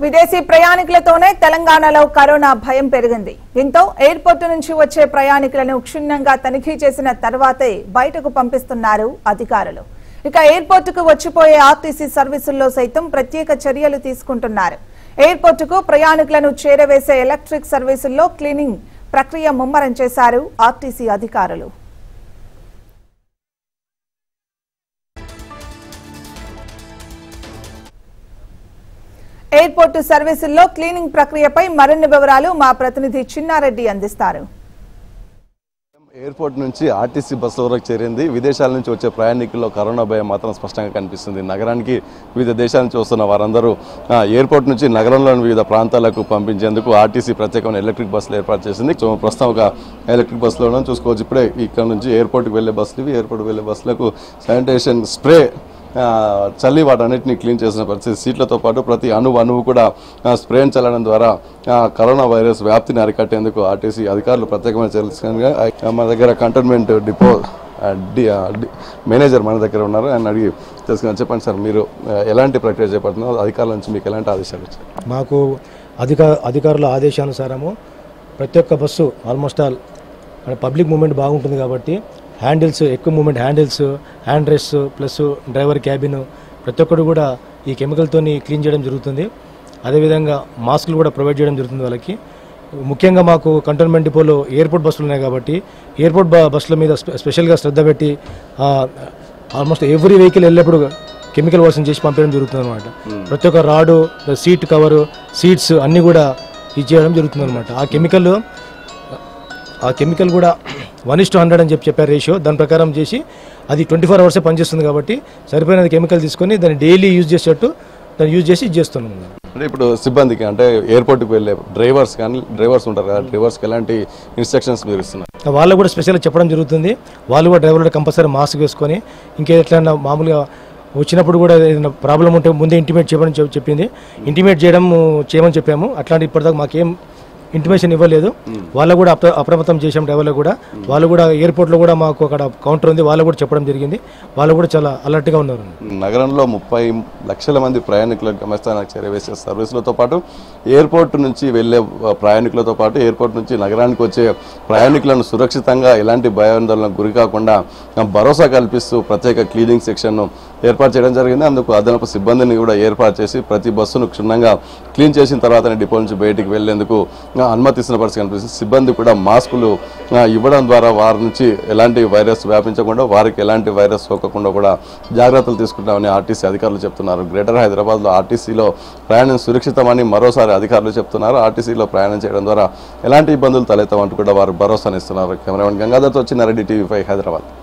విదేశీ ప్రయాణికులతోనే తెలంగాణలో కరోనా భయం పెరిగింది దీంతో ఎయిర్పోర్టు నుంచి వచ్చే ప్రయాణికులను క్షుణ్ణంగా తనిఖీ చేసిన తర్వాతే బయటకు పంపిస్తున్నారు అధికారులు ఇక ఎయిర్పోర్టుకు వచ్చిపోయే ఆర్టీసీ సర్వీసుల్లో సైతం ప్రత్యేక చర్యలు తీసుకుంటున్నారు ఎయిర్పోర్టుకు ప్రయాణికులను చేరవేసే ఎలక్ట్రిక్ సర్వీసుల్లో క్లీనింగ్ ప్రక్రియ ముమ్మరం చేశారు ఆర్టీసీ అధికారులు ఎయిర్పోర్టు సర్వీసుల్లో క్లీనింగ్ ప్రక్రియపై మరిన్ని వివరాలు మా ప్రతినిధి చిన్నారెడ్డి అందిస్తారు ఎయిర్పోర్ట్ నుంచి ఆర్టీసీ బస్సు వరకు చేరింది విదేశాల నుంచి వచ్చే ప్రయాణికుల్లో కరోనా భయం మాత్రం స్పష్టంగా కనిపిస్తుంది నగరానికి వివిధ దేశాల నుంచి వస్తున్న వారందరూ ఆ, ఎయిర్పోర్ట్ నుంచి నగరంలోని వివిధ ప్రాంతాలకు పంపించేందుకు ఆర్టీసీ ప్రత్యేకమైన ఎలక్ట్రిక్ బస్సులు ఏర్పాటు చేసింది సో ప్రస్తుతం ఒక ఎలక్ట్రిక్ బస్సులో ఉన్నాం చూసుకోవచ్చు ఇప్పుడే ఇక్కడ నుంచి ఎయిర్పోర్ట్కి వెళ్ళే బస్సులు ఇవి ఎయిర్పోర్ట్కి వెళ్ళే బస్సులకు శానిటేషన్ స్ప్రే ఆ, చల్లి వాటన్నిటిని క్లీన్ చేసిన పరిస్థితి సీట్లతో పాటు ప్రతి అణువు అణువు కూడా ఆ, స్ప్రేని చల్లడం ద్వారా ఆ, కరోనా వైరస్ వ్యాప్తిని అరికట్టేందుకు ఆర్టీసీ అధికారులు ప్రత్యేకమైన చర్యలు తీసుకున్నారు. ఆ, మన దగ్గర కంటోన్మెంట్ డిపో ఆ, డి ఆ, డి- మేనేజర్ మన దగ్గర ఉన్నారు ఆయన అడిగి తెలుసుకున్నాను చెప్పండి సార్ మీరు ఆ, ఎలాంటి ప్రక్రియ చేపడుతున్నారు అధికారుల నుంచి మీకు ఎలాంటి ఆదేశాలు వచ్చాయి మాకు అధిక అధికారుల ఆదేశానుసారము ప్రతి ఒక్క bus almost all public movement బాగుంటుంది కాబట్టి హ్యాండిల్స్ ఎక్కువ movement handles hand rest plus driver cabin ప్రతి ఒక్కరు కూడా ఈ కెమికల్తోని క్లీన్ చేయడం జరుగుతుంది అదేవిధంగా మాస్కులు కూడా ప్రొవైడ్ చేయడం జరుగుతుంది వాళ్ళకి ముఖ్యంగా మాకు కంటోన్మెంట్ డిపోలో ఎయిర్పోర్ట్ బస్సులు ఉన్నాయి కాబట్టి ఎయిర్పోర్ట్ బ- బస్సుల మీద స్పె- స్పెషల్గా శ్రద్ధ పెట్టి ఆ, ఆల్మోస్ట్ ఎవ్రీ వెహికల్ వెళ్ళేప్పుడు కెమికల్ వాషన్ చేసి పంపించడం జరుగుతుంది అనమాట ప్రతి ఒక్క రాడు సీట్ కవరు సీట్స్ అన్నీ కూడా ఇచ్చేయడం జరుగుతుంది అనమాట ఆ కెమికల్ ఆ కెమికల్ కూడా వన్ ఇస్ టు హండ్రెడ్ అని చెప్పి చెప్పారు రేషియో దాని ప్రకారం చేసి అది ట్వంటీ ఫోర్ అవర్సే పనిచేస్తుంది కాబట్టి సరిపోయినది కెమికల్ తీసుకొని దాన్ని డైలీ యూజ్ చేసేటట్టు దాన్ని యూజ్ చేసి ఇచ్చేస్తున్నాం అంటే ఇప్పుడు సిబ్బందికి అంటే ఎయిర్పోర్ట్కి వెళ్ళే డ్రైవర్స్ కానీ డ్రైవర్స్ ఉంటారు కదా డ్రైవర్స్కి ఎలాంటి ఇన్స్ట్రక్షన్స్ మీరు ఇస్తున్నారు వాళ్ళు కూడా స్పెషల్గా చెప్పడం జరుగుతుంది వాళ్ళు కూడా డ్రైవర్లు కంపల్సరీ మాస్క్ వేసుకొని ఇంకెట్లన్నా మామూలుగా వచ్చినప్పుడు కూడా ఏదైనా ప్రాబ్లం ఉంటే ముందే ఇంటిమేట్ చేయమని చెప్- చెప్పింది ఇంటిమేట్ చేయడం చేయమని చెప్పాము అట్లాంటి ఇప్పటిదాకా మాకేం ఇంటిమేషన్ ఇవ్వలేదు వాళ్ళు కూడా అప్ర అప్రమత్తం చేసాం డ్రైవర్లు కూడా వాళ్ళు కూడా ఎయిర్పోర్ట్లో కూడా మాకు అక్కడ కౌంటర్ ఉంది వాళ్ళు కూడా చెప్పడం జరిగింది వాళ్ళు కూడా చాలా అలర్ట్గా ఉన్నారు నగరంలో ముప్పై లక్షల మంది ప్రయాణికులకు గమ్యస్థానానికి చేరవేసే సర్వీసులతో పాటు ఎయిర్పోర్ట్ నుంచి వెళ్ళే ఆ, ప్రయాణికులతో పాటు ఎయిర్పోర్ట్ నుంచి నగరానికి వచ్చే ప్రయాణికులను సురక్షితంగా ఎలాంటి భయాందోళనకు గురి కాకుండా ఆ, భరోసా కల్పిస్తూ ప్రత్యేక క్లీనింగ్ సెక్షన్ను ఏర్పాటు చేయడం జరిగింది అందుకు అదనపు సిబ్బందిని కూడా ఏర్పాటు చేసి ప్రతి బస్సును క్షుణ్ణంగా క్లీన్ చేసిన తర్వాతనే డిపో నుంచి బయటికి వెళ్లేందుకు ఆ, అనుమతిస్తున్న పరిస్థితి కనిపిస్తుంది సిబ్బంది కూడా మాస్కులు ఆ, ఇవ్వడం ద్వారా వారి నుంచి ఎలాంటి వైరస్ వ్యాపించకుండా వారికి ఎలాంటి వైరస్ సోకకుండా కూడా జాగ్రత్తలు తీసుకుంటామని ఆర్టీసీ అధికారులు చెప్తున్నారు గ్రేటర్ హైదరాబాద్లో ఆర్టీసీలో ప్రయాణం సురక్షితమని మరోసారి అధికారులు చెప్తున్నారు ఆర్టీసీలో ప్రయాణం చేయడం ద్వారా ఎలాంటి ఇబ్బందులు తలెత్తమంటూ కూడా వారు భరోసానిస్తున్నారు కెమెరామెన్ గంగాధర్తో వచ్చిన రెడ్డి టీవీ ఫైవ్ హైదరాబాద్